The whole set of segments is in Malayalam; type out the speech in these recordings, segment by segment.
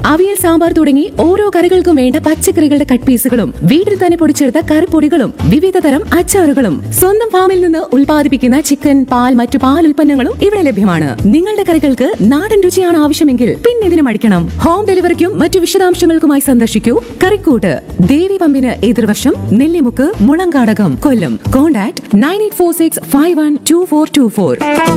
അവിയൽ സാമ്പാർ തുടങ്ങി ഓരോ കറികൾക്കും വേണ്ട പച്ചക്കറികളുടെ കട്ട് പീസുകളും വീട്ടിൽ തന്നെ പൊടിച്ചെടുത്ത കറിപ്പൊടികളും വിവിധ തരം അച്ചാറുകളും സ്വന്തം ഫാമിൽ നിന്ന് ഉൽപ്പാദിപ്പിക്കുന്ന ചിക്കൻ പാൽ മറ്റു പാൽ ഉൽപ്പന്നങ്ങളും ഇവിടെ ലഭ്യമാണ് നിങ്ങളുടെ കറികൾക്ക് നാടൻ രുചിയാണ് ആവശ്യമെങ്കിൽ പിന്നെ ഇതിനും അടിക്കണം ഹോം ഡെലിവറിക്കും മറ്റു വിശദാംശങ്ങൾക്കുമായി സന്ദർശിക്കൂ കറിക്കൂട്ട് ദേവി പമ്പിന് എതിർവശം Nellimukku Mulankadakam Kollam contact nine eight four six five one two four two four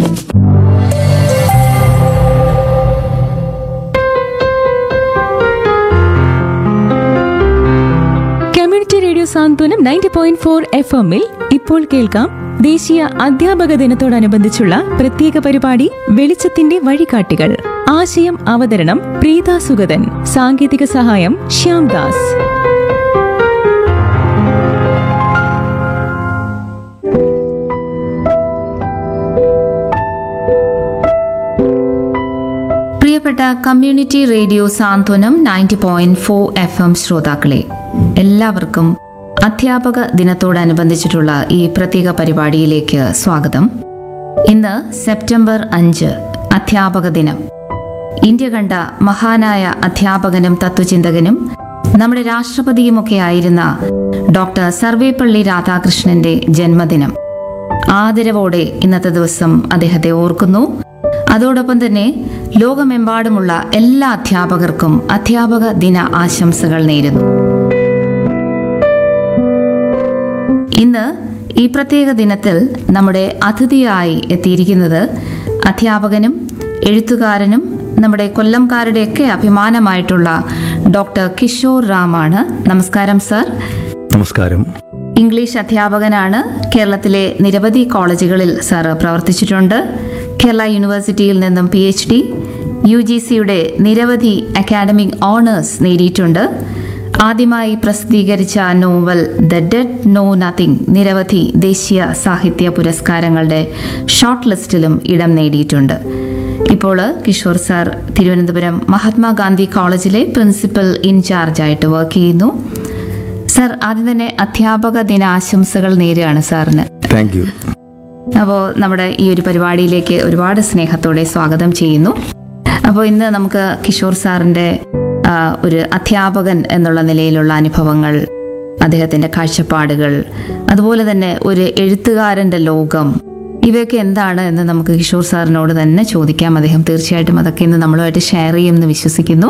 community radio Santhwanam ninety point four F എമ്മിൽ ഇപ്പോൾ കേൾക്കാം ദേശീയ അധ്യാപക ദിനത്തോടനുബന്ധിച്ചുള്ള പ്രത്യേക പരിപാടി വെളിച്ചത്തിന്റെ വഴികാട്ടികൾ ആശയം അവതരണം പ്രീത സുഗതൻ സാങ്കേതിക സഹായം ശ്യാംദാസ് പ്രിയപ്പെട്ട community radio Santhwanam ninety point four F M ശ്രോതാക്കളെ എല്ലാവർക്കും അധ്യാപക ദിനത്തോടനുബന്ധിച്ചിട്ടുള്ള ഈ പ്രത്യേക പരിപാടിയിലേക്ക് സ്വാഗതം ഇന്ന് സെപ്റ്റംബർ അഞ്ച് അധ്യാപക ദിനം ഇന്ത്യ കണ്ട മഹാനായ അധ്യാപകനും തത്വചിന്തകനും നമ്മുടെ രാഷ്ട്രപതിയുമൊക്കെ ആയിരുന്ന ഡോക്ടർ സർവേപ്പള്ളി രാധാകൃഷ്ണന്റെ ജന്മദിനം ആദരവോടെ ഇന്നത്തെ ദിവസം അദ്ദേഹത്തെ ഓർക്കുന്നു അതോടൊപ്പം തന്നെ ലോകമെമ്പാടുമുള്ള എല്ലാ അധ്യാപകർക്കും അധ്യാപക ദിന ആശംസകൾ നേരുന്നു ഇന്ന് ഈ പ്രത്യേക ദിനത്തിൽ നമ്മുടെ അതിഥിയായി എത്തിയിരിക്കുന്നത് അധ്യാപകനും എഴുത്തുകാരനും നമ്മുടെ കൊല്ലംകാരുടെയൊക്കെ അഭിമാനമായിട്ടുള്ള ഡോക്ടർ കിഷോർ റാമാണ് നമസ്കാരം സർ നമസ്കാരം ഇംഗ്ലീഷ് അധ്യാപകനാണ് കേരളത്തിലെ നിരവധി കോളേജുകളിൽ സാർ പ്രവർത്തിച്ചിട്ടുണ്ട് കേരള യൂണിവേഴ്സിറ്റിയിൽ നിന്നും P H D U G സിയുടെ നിരവധി അക്കാഡമിക് ഓണേഴ്സ് നേടിയിട്ടുണ്ട് ആദ്യമായി പ്രസിദ്ധീകരിച്ച novel the dead know nothing നിരവധി ദേശീയ സാഹിത്യ പുരസ്കാരങ്ങളുടെ ഷോർട്ട് ലിസ്റ്റിലും ഇടം നേടിയിട്ടുണ്ട് ഇപ്പോൾ കിഷോർ സാർ തിരുവനന്തപുരം മഹാത്മാഗാന്ധി കോളേജിലെ പ്രിൻസിപ്പൽ ഇൻചാർജായിട്ട് വർക്ക് ചെയ്യുന്നു സാർ ആദ്യം തന്നെ അധ്യാപക ദിനാശംസകൾ നേരുകയാണ് സാറിന് താങ്ക് യു അപ്പോൾ നമ്മുടെ ഈ ഒരു പരിപാടിയിലേക്ക് ഒരുപാട് സ്നേഹത്തോടെ സ്വാഗതം ചെയ്യുന്നു അപ്പോൾ ഇന്ന് നമുക്ക് കിഷോർ സാറിൻ്റെ ആ, ഒരു അധ്യാപകൻ എന്നുള്ള നിലയിലുള്ള അനുഭവങ്ങൾ അദ്ദേഹത്തിൻ്റെ കാഴ്ചപ്പാടുകൾ അതുപോലെ തന്നെ ഒരു എഴുത്തുകാരൻ്റെ ലോകം ഇവയൊക്കെ എന്താണ് എന്ന് നമുക്ക് കിഷോർ സാറിനോട് തന്നെ ചോദിക്കാം അദ്ദേഹം തീർച്ചയായിട്ടും അതൊക്കെ ഇന്ന് നമ്മളുമായിട്ട് ഷെയർ ചെയ്യുമെന്ന് വിശ്വസിക്കുന്നു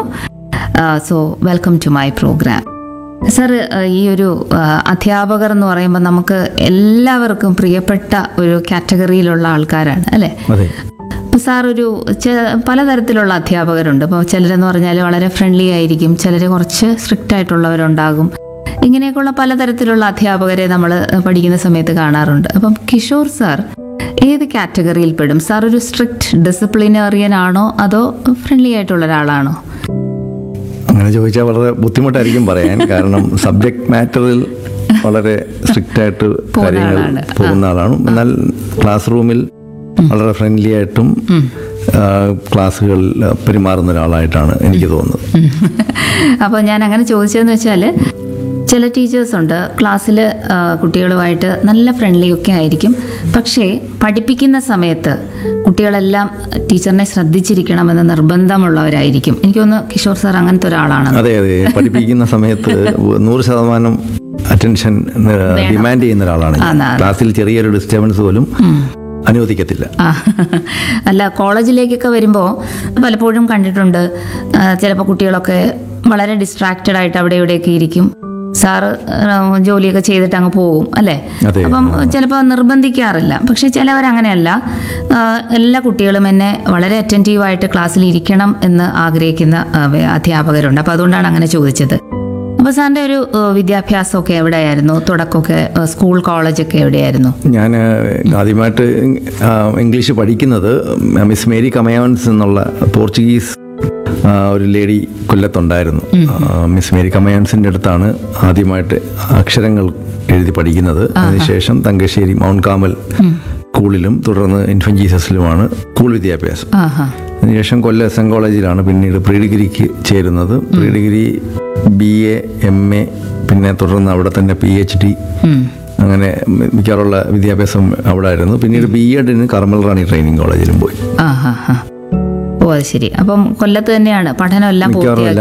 so welcome to my programme sir ഈ ഒരു ആ, അധ്യാപകർ എന്ന് പറയുമ്പോൾ നമുക്ക് എല്ലാവർക്കും പ്രിയപ്പെട്ട ഒരു കാറ്റഗറിയിലുള്ള ആൾക്കാരാണ് അല്ലേ അതെ അപ്പോൾ സാർ ഒരു ചെ- പലതരത്തിലുള്ള അധ്യാപകരുണ്ട് അപ്പോൾ ചിലരെന്ന് പറഞ്ഞാൽ വളരെ ഫ്രണ്ട്ലി ആയിരിക്കും ചിലർ കുറച്ച് സ്ട്രിക്റ്റ് ആയിട്ടുള്ളവരുണ്ടാകും ഇങ്ങനെയൊക്കെയുള്ള പലതരത്തിലുള്ള അധ്യാപകരെ നമ്മൾ പഠിക്കുന്ന സമയത്ത് കാണാറുണ്ട് അപ്പം കിഷോർ സാർ ഏത് കാറ്റഗറിയിൽ പെടും സാർ ഒരു സ്ട്രിക്റ്റ് ഡിസിപ്ലിനേറിയൻ ആണോ അതോ ഫ്രണ്ട്ലി ആയിട്ടുള്ള ഒരാളാണോ അങ്ങനെ ചോദിച്ചാൽ വളരെ ബുദ്ധിമുട്ടായിരിക്കും പറയാൻ കാരണം സബ്ജക്ട് മാറ്ററിൽ വളരെ സ്ട്രിക്റ്റ് ആയിട്ട് പോകുന്ന കാര്യങ്ങൾ ആളാണ്. പോകുന്ന ആളാണ് എന്നാൽ ക്ലാസ് റൂമിൽ വളരെ ഫ്രണ്ട്ലി ആയിട്ടും ആ, ക്ലാസ്സുകളിൽ പെരുമാറുന്ന ഒരാളായിട്ടാണ് എനിക്ക് തോന്നുന്നത് അപ്പോൾ ഞാൻ അങ്ങനെ ചോദിച്ചതെന്ന് വെച്ചാൽ ചില ടീച്ചേഴ്സ് ഉണ്ട് ക്ലാസ്സിൽ കുട്ടികളുമായിട്ട് നല്ല ഫ്രണ്ട്ലി ഒക്കെ ആയിരിക്കും പക്ഷേ പഠിപ്പിക്കുന്ന സമയത്ത് കുട്ടികളെല്ലാം ടീച്ചറിനെ ശ്രദ്ധിച്ചിരിക്കണമെന്ന് നിർബന്ധമുള്ളവരായിരിക്കും എനിക്ക് തോന്നുന്നു കിഷോർ സാർ അങ്ങനത്തെ ഒരാളാണ് അതെ അതെ പഠിപ്പിക്കുന്ന സമയത്ത് നൂറ് ശതമാനം അറ്റൻഷൻ ഡിമാൻഡ് ചെയ്യുന്ന ഒരാളാണ് ഞാൻ. ആണ്, ആണ്. ക്ലാസ്സിൽ ചെറിയൊരു ഡിസ്റ്റർബൻസ് പോലും അനുവദിക്കത്തില്ല ആ അല്ല കോളേജിലേക്കൊക്കെ വരുമ്പോൾ പലപ്പോഴും കണ്ടിട്ടുണ്ട് ചിലപ്പോൾ കുട്ടികളൊക്കെ വളരെ ഡിസ്ട്രാക്റ്റഡ് ആയിട്ട് അവിടെ ഇവിടെയൊക്കെ ഇരിക്കും സാറ് ആ, ജോലിയൊക്കെ ചെയ്തിട്ട് അങ്ങ് പോകും അല്ലേ അതെ. അപ്പം ചിലപ്പോൾ നിർബന്ധിക്കാറില്ല പക്ഷെ ചിലവർ അങ്ങനെയല്ല ആ, എല്ലാ കുട്ടികളും എന്നെ വളരെ അറ്റൻറ്റീവായിട്ട് ക്ലാസ്സിൽ ഇരിക്കണം എന്ന് ആഗ്രഹിക്കുന്ന ആ, വേ- അധ്യാപകരുണ്ട് അപ്പോൾ അതുകൊണ്ടാണ് അങ്ങനെ ചോദിച്ചത് അപ്പോൾ സാറിൻ്റെ ഒരു ആ, വിദ്യാഭ്യാസമൊക്കെ എവിടെയായിരുന്നു തുടക്കമൊക്കെ ആ, സ്കൂൾ കോളേജൊക്കെ എവിടെയായിരുന്നു ഞാൻ ആദ്യമായിട്ട് ആ, ഇംഗ്ലീഷ് പഠിക്കുന്നത് മിസ് മേരി കമയോൻസ് എന്നുള്ള പോർച്ചുഗീസ് ആ, ഒരു ലേഡി കൊല്ലത്തുണ്ടായിരുന്നു ആ, മിസ് മേരി കമയോൻസിൻ്റെ അടുത്താണ് ആദ്യമായിട്ട് അക്ഷരങ്ങൾ എഴുതി പഠിക്കുന്നത് അതിനുശേഷം തങ്കശ്ശേരി മൗണ്ട് കാമൽ സ്കൂളിലും തുടർന്ന് ഇൻഫൻ ജീസസിലുമാണ് സ്കൂൾ വിദ്യാഭ്യാസം ആഹാ അതിനുശേഷം കൊല്ലം എസ് എൻ കോളേജിലാണ് പിന്നീട് പ്രീ ഡിഗ്രിക്ക് ചേരുന്നത് pre degree B A M A പിന്നെ തുടർന്ന് അവിടെ തന്നെ പി എച്ച് ഡി അങ്ങനെ മിക്കവാറുള്ള വിദ്യാഭ്യാസം അവിടെ ആയിരുന്നു പിന്നീട് ബി എഡിന് കർമ്മൽ റാണി ട്രെയിനിങ് കോളേജിലും പോയി ആ ഹാ ഹാ ഓ അത് ശരി അപ്പം കൊല്ലത്ത് തന്നെയാണ് പഠനം എല്ലാം മിക്കവാറും പൂർത്തിയാക്കി